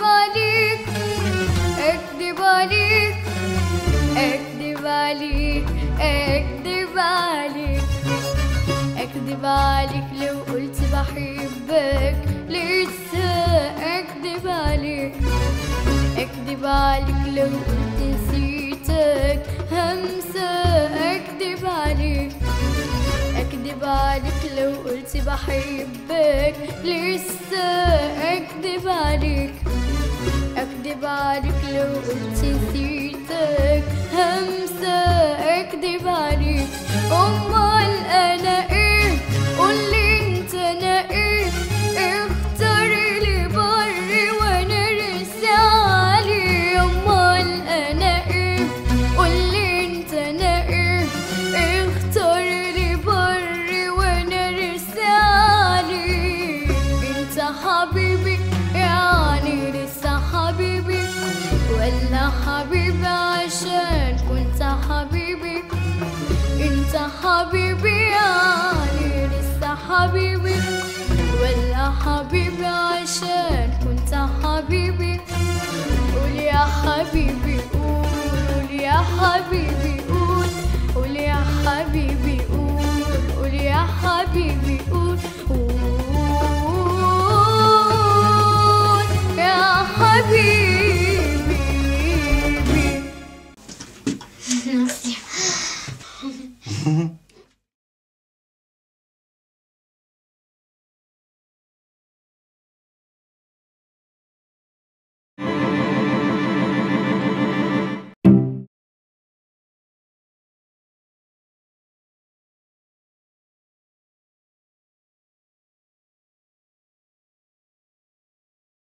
اكدب عليك اكدب عليك اكدب عليك اكدب عليك اكدب عليك لو قلت بحبك لسه اكدب عليك اكدب عليك لو قلت نسيتك همسة اكدب عليك اكدب عليك لو قلت بحبك لسه اكدب عليك اكدب عليك لو قلت نسيتك همسة اكدب عليك امال انا ايه قولي انت انا ايه اختار لي بر وانا رسي عليه امال انا ايه قولي انت انا ايه اختار لي بر وانا رسي عليه انت حبيبي يعني لسه حبيبي ولا حبيبي عشان كنت حبيبي انت حبيبي يعني لسه حبيبي ولا حبيبي عشان كنت حبيبي قول يا حبيبي قول قول يا حبيبي قول قول يا حبيبي قول قول يا حبيبي